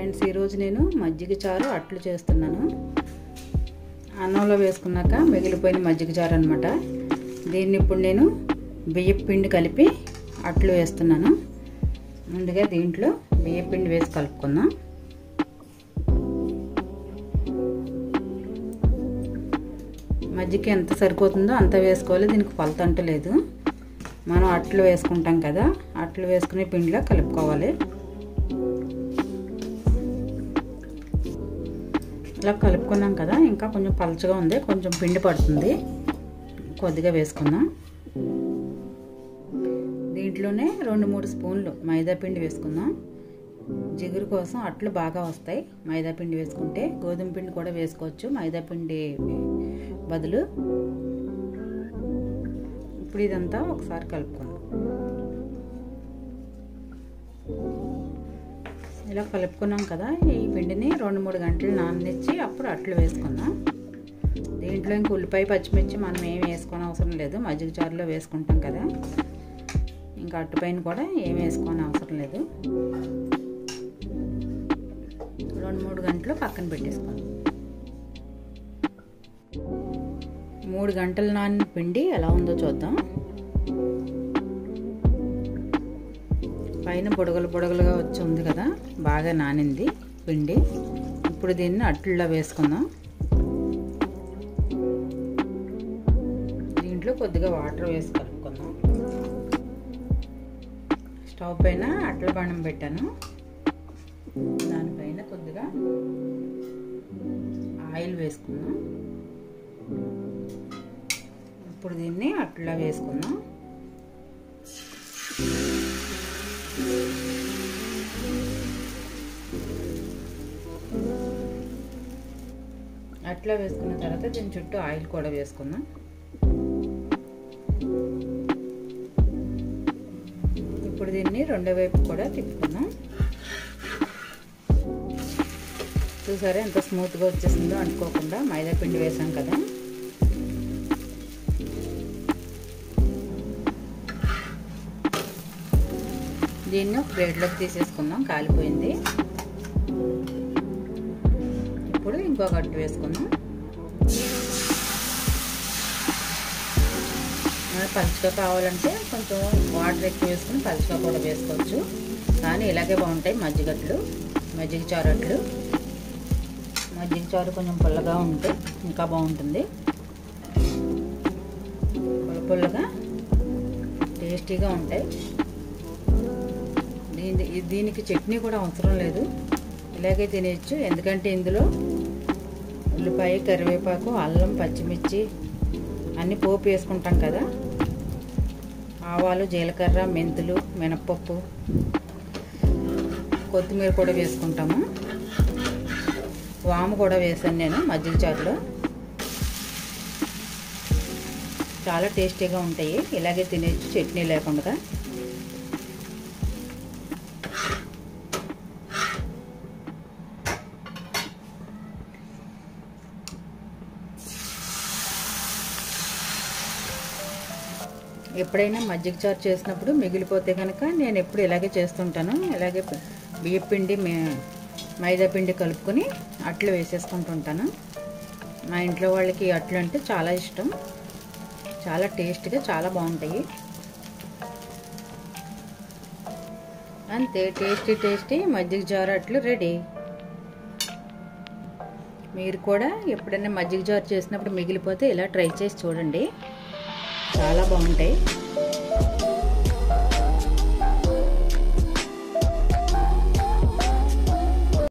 friends ఈరోజు నేను మజ్జిగ చారు అట్లు చేస్తున్నాను అన్నంలో వేసుకున్నాక మిగిలిపోయిన మజ్జిగ చారు అనమాట దీన్ని ఇప్పుడు నేను బియ్యం పిండి కలిపి అట్లు వేస్తున్నాను ముందుగా దీంట్లో బియ్యం పిండి వేసి కలుపుకుందాం మజ్జిగ ఎంత సరిపోతుందో అంత వేసుకోవాలి దీనికి కొలత అంటూ లేదు మనం అట్లు వేసుకుంటాం కదా అట్లు వేసుకునే పిండిలో కలుపుకోవాలి ఇలా కలుపుకున్నాం కదా ఇంకా కొంచెం పలచగా ఉంది కొంచెం పిండి పడుతుంది కొద్దిగా వేసుకుందాం దీంట్లోనే రెండు మూడు స్పూన్లు మైదా పిండి వేసుకుందాం జిగురు కోసం అట్లు బాగా వస్తాయి మైదా పిండి వేసుకుంటే గోధుమ పిండి కూడా వేసుకోవచ్చు మైదా పిండి బదులు ఇప్పుడు ఇదంతా ఒకసారి కలుపుకుందాం ఇలా కలుపుకున్నాం కదా ఈ పిండిని రెండు మూడు గంటలు నాననిచ్చి అప్పుడు అట్లు వేసుకుందాం దీంట్లో ఇంక ఉల్లిపాయ పచ్చిమిర్చి మనం ఏం వేసుకోని అవసరం లేదు మజ్జిగ చారులో వేసుకుంటాం కదా ఇంకా అట్టుపైన కూడా ఏం వేసుకోని అవసరం లేదు రెండు మూడు గంటలు పక్కన పెట్టేసుకోండి మూడు గంటల నాని పిండి ఎలా ఉందో చూద్దాం పైన బుడగలు బుడగలుగా వచ్చి ఉంది కదా బాగా నానింది పిండి ఇప్పుడు దీన్ని అట్లలో వేసుకుందాం దీంట్లో కొద్దిగా వాటర్ వేసి కలుపుకుందాం స్టవ్ పైన అట్ల బాణం పెట్టాను దానిపైన కొద్దిగా ఆయిల్ వేసుకుందాం ఇప్పుడు దీన్ని అట్లా వేసుకుందాం అట్లా వేసుకున్న తర్వాత దీని చుట్టూ ఆయిల్ కూడా వేసుకుందాం ఇప్పుడు దీన్ని రెండో వైపు కూడా తిప్పుకుందాం చూసారా ఎంత స్మూత్గా వచ్చేసిందో అనుకోకుండా మైదా పిండి వేసాం కదా దీన్ని ఒక ప్లేట్లోకి తీసేసుకుందాం కాలిపోయింది ఇప్పుడు ఇంకొక అట్టు వేసుకుందాం పలుచగా కావాలంటే కొంచెం వాటర్ ఎక్కువ వేసుకుని పలుచగా కూడా వేసుకోవచ్చు కానీ ఇలాగే బాగుంటాయి మజ్జిగట్లు మజ్జిగ చారట్లు మజ్జిగ చారు కొంచెం పుల్లగా ఉంటే ఇంకా బాగుంటుంది పుల్ల పుల్లగా టేస్టీగా ఉంటాయి దీని దీనికి చట్నీ కూడా అవసరం లేదు ఇలాగే తినేయచ్చు ఎందుకంటే ఇందులో ఉల్లిపాయ కరివేపాకు అల్లం పచ్చిమిర్చి అన్నీ పోపు వేసుకుంటాం కదా ఆవాలు జీలకర్ర మెంతులు మినప్పప్పు కొత్తిమీర కూడా వేసుకుంటాము వాము కూడా వేసాను నేను మజ్జిగ చారులో చాలా టేస్టీగా ఉంటాయి ఇలాగే తినేచ్చు చట్నీ లేకుండా ఎప్పుడైనా మజ్జిగ చారు చేసినప్పుడు మిగిలిపోతే కనుక నేను ఎప్పుడు ఇలాగే చేస్తుంటాను ఇలాగే బియ్య పిండి మైదా పిండి కలుపుకొని అట్లు వేసేసుకుంటుంటాను మా ఇంట్లో వాళ్ళకి అట్లు అంటే చాలా ఇష్టం చాలా టేస్ట్గా చాలా బాగుంటాయి అంతే టేస్టీ టేస్టీ మజ్జిగ జారు అట్లు రెడీ మీరు కూడా ఎప్పుడైనా మజ్జిగ జారు చేసినప్పుడు మిగిలిపోతే ఇలా ట్రై చేసి చూడండి చాలా బాగుంటాయి